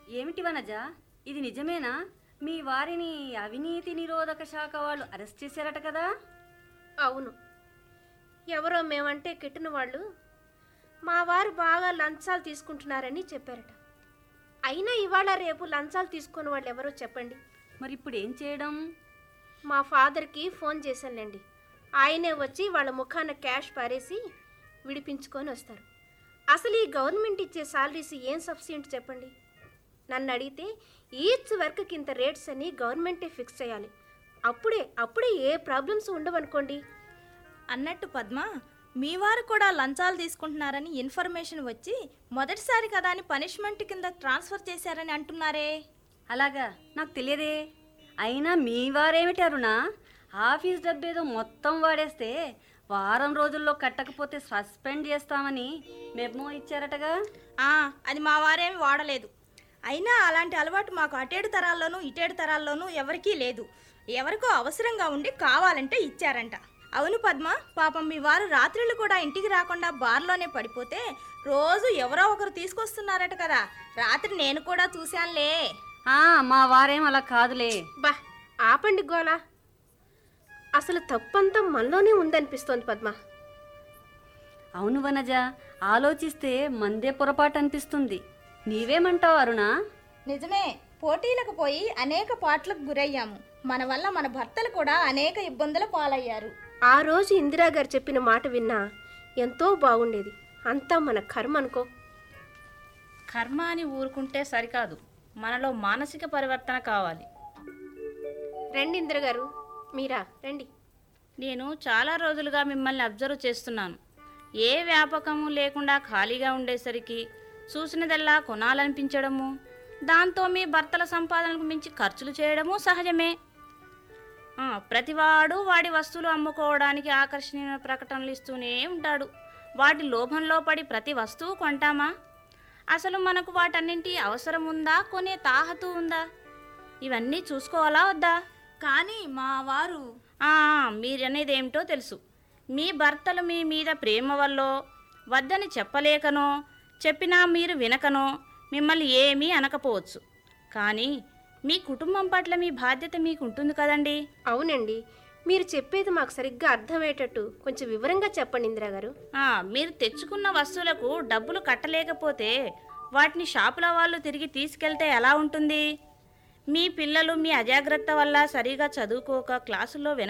ఏమిటి వనజ ఇది నిజమేనా మీ వారిని అవినీతి నిరోధక శాఖ వాళ్ళు అరెస్ట్ చేశారట కదా అవును ఎవరో మేమంటే కిట్టిన వాళ్ళు మా వారు బాగా లంచాలు తీసుకుంటున్నారని చెప్పారట అయినా ఇవాళ రేపు లంచాలు తీసుకున్న వాళ్ళు ఎవరో చెప్పండి మరి ఇప్పుడు ఏం చేయడం మా ఫాదర్కి ఫోన్ చేశానులేండి ఆయనే వచ్చి వాళ్ళ ముఖాన క్యాష్ పారేసి విడిపించుకొని వస్తారు అసలు ఈ గవర్నమెంట్ ఇచ్చే సాలరీస్ ఏం సబ్సిడీ చెప్పండి నన్ను అడిగితే ఈచ్ వర్క్కి ఇంత రేట్స్ అని గవర్నమెంటే ఫిక్స్ చేయాలి అప్పుడే అప్పుడే ఏ ప్రాబ్లమ్స్ ఉండవనుకోండి అన్నట్టు పద్మ మీ వారు కూడా లంచాలు తీసుకుంటున్నారని ఇన్ఫర్మేషన్ వచ్చి మొదటిసారి కదా అని పనిష్మెంట్ కింద ట్రాన్స్ఫర్ చేశారని అంటున్నారే అలాగా నాకు తెలియదే అయినా మీ వారేమిటి అరుణ ఆఫీస్ డబ్బేదో మొత్తం వాడేస్తే వారం రోజుల్లో కట్టకపోతే సస్పెండ్ చేస్తామని మెమో ఇచ్చారటగా ఆ, అది మా వారేమి వాడలేదు అయినా అలాంటి అలవాటు మాకు అటేడు తరాల్లోనూ ఇటేడు తరాల్లోనూ ఎవరికీ లేదు ఎవరికో అవసరంగా ఉండి కావాలంటే ఇచ్చారంట అవును పద్మ పాపం మీ వారు రాత్రులు కూడా ఇంటికి రాకుండా బార్లోనే పడిపోతే రోజు ఎవరో ఒకరు తీసుకొస్తున్నారట కదా రాత్రి నేను కూడా చూశానులే ఆ, మా వారేం అలా కాదులే బా ఆపండి గోలా అసలు తప్పంతా మనలోనే ఉందనిపిస్తోంది పద్మ అవును వనజ ఆలోచిస్తే మందే పొరపాటు అనిపిస్తుంది నీవేమంటావు అరుణ నిజమే పోటీలకు పోయి అనేక పాటలకు గురయ్యాము మన వల్ల మన భర్తలు కూడా అనేక ఇబ్బందుల పాలయ్యారు ఆ రోజు ఇందిరా గారు చెప్పిన మాట విన్నా ఎంతో బాగుండేది అంతా మన కర్మ అనుకో కర్మ అని ఊరుకుంటే సరికాదు మనలో మానసిక పరివర్తన కావాలి రండి ఇందిరా గారు మీరా రండి నేను చాలా రోజులుగా మిమ్మల్ని అబ్జర్వ్ చేస్తున్నాను ఏ వ్యాపకము లేకుండా ఖాళీగా ఉండేసరికి చూసినదల్లా కొనాలనిపించడము దాంతో మీ భర్తల సంపాదనకు మించి ఖర్చులు చేయడము సహజమే ఆ, ప్రతివాడు వాడి వస్తువులు అమ్ముకోవడానికి ఆకర్షణీయ ప్రకటనలు ఇస్తూనే ఉంటాడు వాటి లోభంలో పడి ప్రతి వస్తువు కొంటామా అసలు మనకు వాటన్నింటి అవసరం ఉందా కొనే తాహతు ఉందా ఇవన్నీ చూసుకోవాలా వద్దా కానీ మా వారు ఆ, మీరనేది ఏమిటో తెలుసు మీ భర్తలు మీ మీద ప్రేమ వల్లో వద్దని చెప్పలేకనో చెప్పినా మీరు వినకనో మిమ్మల్ని ఏమీ అనకపోవచ్చు కానీ మీ కుటుంబం పట్ల మీ బాధ్యత మీకు ఉంటుంది కదండి అవునండి మీరు చెప్పేది మాకు సరిగ్గా అర్థమయ్యేటట్టు కొంచెం వివరంగా చెప్పండి ఇందిరా గారు ఆ, మీరు తెచ్చుకున్న వస్తువులకు డబ్బులు కట్టలేకపోతే వాటిని షాపుల వాళ్ళు తిరిగి తీసుకెళ్తే ఎలా ఉంటుంది మీ పిల్లలు మీ అజాగ్రత్త వల్ల సరిగా చదువుకోక క్లాసుల్లో వెన